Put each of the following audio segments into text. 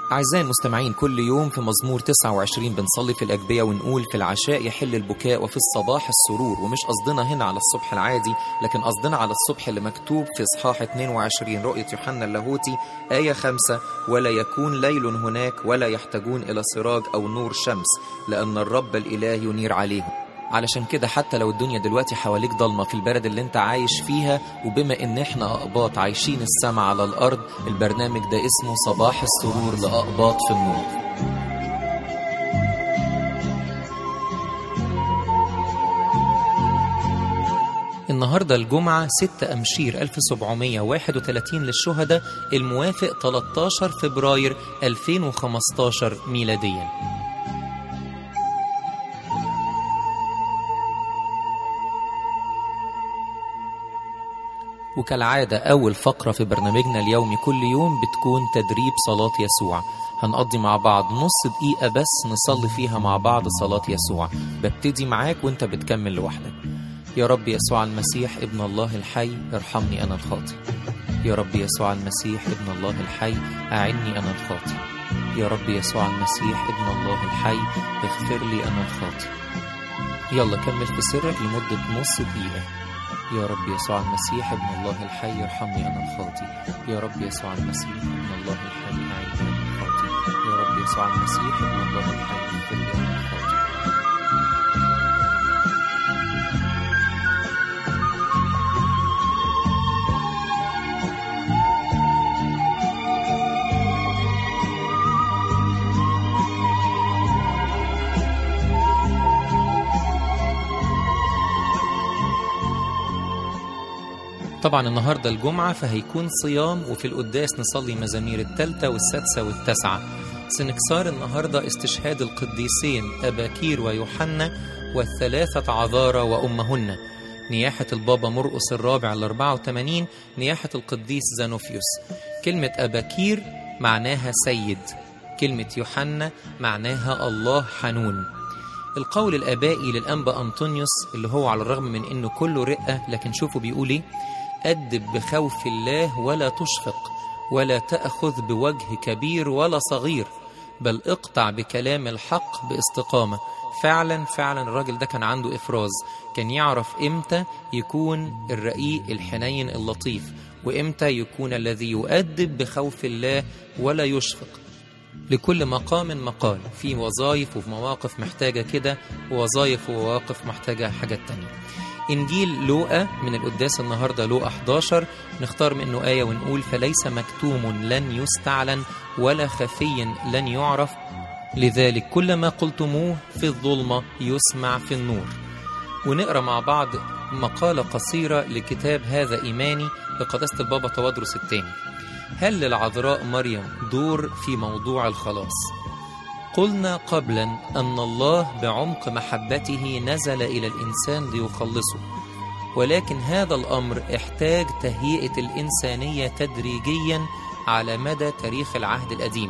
أعزائي المستمعين كل يوم في مزمور 29 بنصلي في الأجبية ونقول في العشاء يحل البكاء وفي الصباح السرور ومش قصدنا هنا على الصبح العادي لكن قصدنا على الصبح اللي مكتوب في إصحاح 22 رؤية يوحنا اللاهوتي آية 5 ولا يكون ليل هناك ولا يحتاجون إلى سراج أو نور شمس لأن الرب الإله ينير عليهم علشان كده حتى لو الدنيا دلوقتي حواليك ضلمة في البلد اللي انت عايش فيها وبما ان احنا اقباط عايشين السما على الارض البرنامج ده اسمه صباح السرور لاقباط في النور النهاردة الجمعة 6 أمشير 1731 للشهداء الموافق 13 فبراير 2015 ميلادياً وكالعادة أول فقرة في برنامجنا اليومي كل يوم بتكون تدريب صلاة يسوع هنقضي مع بعض نص دقيقة بس نصلي فيها مع بعض صلاة يسوع ببتدي معاك وانت بتكمل لوحدك يا رب يسوع المسيح ابن الله الحي ارحمني أنا الخاطي يا رب يسوع المسيح ابن الله الحي أعني أنا الخاطي يا رب يسوع المسيح ابن الله الحي اغفر لي أنا الخاطي يلا كمل في سرك لمدة نص دقيقة يا رب يسوع المسيح ابن الله الحي ارحمني انا الخاطي يا رب يسوع المسيح ابن الله الحي اعيني انا الخاطي يا رب يسوع المسيح ابن الله الحي اغفر لي انا الخاطي طبعا النهاردة الجمعة فهيكون صيام وفي القداس نصلي مزامير التالتة والسادسة والتاسعة سنكسار النهاردة استشهاد القديسين أباكير ويوحنا والثلاثة عذارى وأمهن نياحة البابا مرقس الرابع ال 84 نياحة القديس زانوفيوس كلمة أباكير معناها سيد كلمة يوحنا معناها الله حنون القول الآبائي للأنبا أنطونيوس اللي هو على الرغم من أنه كله رقة لكن شوفوا بيقول إيه أدب بخوف الله ولا تشفق ولا تأخذ بوجه كبير ولا صغير بل اقطع بكلام الحق باستقامة فعلا فعلا الراجل ده كان عنده إفراز كان يعرف إمتى يكون الرقيق الحنين اللطيف وإمتى يكون الذي يؤدب بخوف الله ولا يشفق لكل مقام مقال في وظائف وفي مواقف محتاجة كده ووظائف ومواقف محتاجة حاجات تانية إنجيل لوقا من القداس النهاردة لوقا 11 نختار منه آية ونقول فليس مكتوم لن يستعلن ولا خفي لن يعرف لذلك كل ما قلتموه في الظلمة يسمع في النور ونقرأ مع بعض مقالة قصيرة لكتاب هذا إيماني لقداسة البابا توادرس الثاني هل للعذراء مريم دور في موضوع الخلاص؟ قلنا قبلا أن الله بعمق محبته نزل إلى الإنسان ليخلصه ولكن هذا الأمر احتاج تهيئة الإنسانية تدريجيا على مدى تاريخ العهد القديم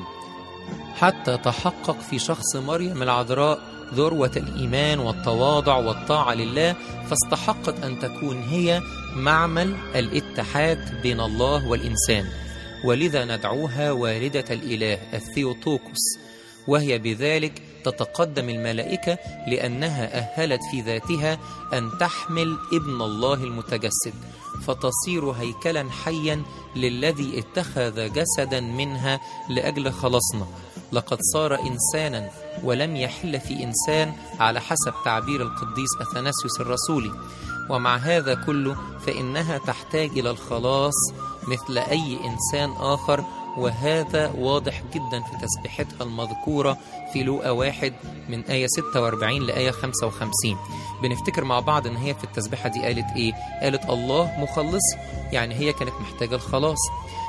حتى تحقق في شخص مريم العذراء ذروة الإيمان والتواضع والطاعة لله فاستحقت أن تكون هي معمل الاتحاد بين الله والإنسان ولذا ندعوها والدة الإله الثيوتوكوس وهي بذلك تتقدم الملائكة لأنها أهلت في ذاتها أن تحمل ابن الله المتجسد فتصير هيكلا حيا للذي اتخذ جسدا منها لأجل خلصنا لقد صار إنسانا ولم يحل في إنسان على حسب تعبير القديس أثناسيوس الرسولي ومع هذا كله فإنها تحتاج إلى الخلاص مثل أي إنسان آخر وهذا واضح جدا في تسبيحتها المذكورة في لوقا واحد من آية 46 لآية 55 بنفتكر مع بعض إن هي في التسبيحة دي قالت إيه؟ قالت الله مخلص يعني هي كانت محتاجة الخلاص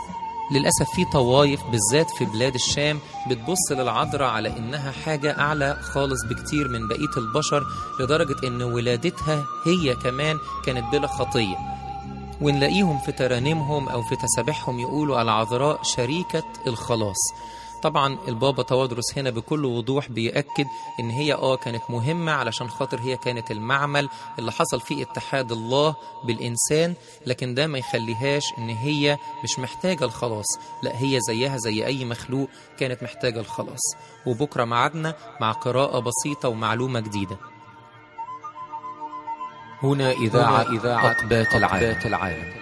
للأسف في طوايف بالذات في بلاد الشام بتبص للعذراء على إنها حاجة أعلى خالص بكتير من بقية البشر لدرجة إن ولادتها هي كمان كانت بلا خطية ونلاقيهم في ترانيمهم أو في تسابيحهم يقولوا العذراء شريكة الخلاص طبعا البابا توادرس هنا بكل وضوح بيأكد ان هي اه كانت مهمة علشان خاطر هي كانت المعمل اللي حصل فيه اتحاد الله بالإنسان لكن ده ما يخليهاش ان هي مش محتاجة الخلاص لا هي زيها زي أي مخلوق كانت محتاجة الخلاص وبكرة معادنا مع قراءة بسيطة ومعلومة جديدة هنا إذاعة إذاعة أقبات العالم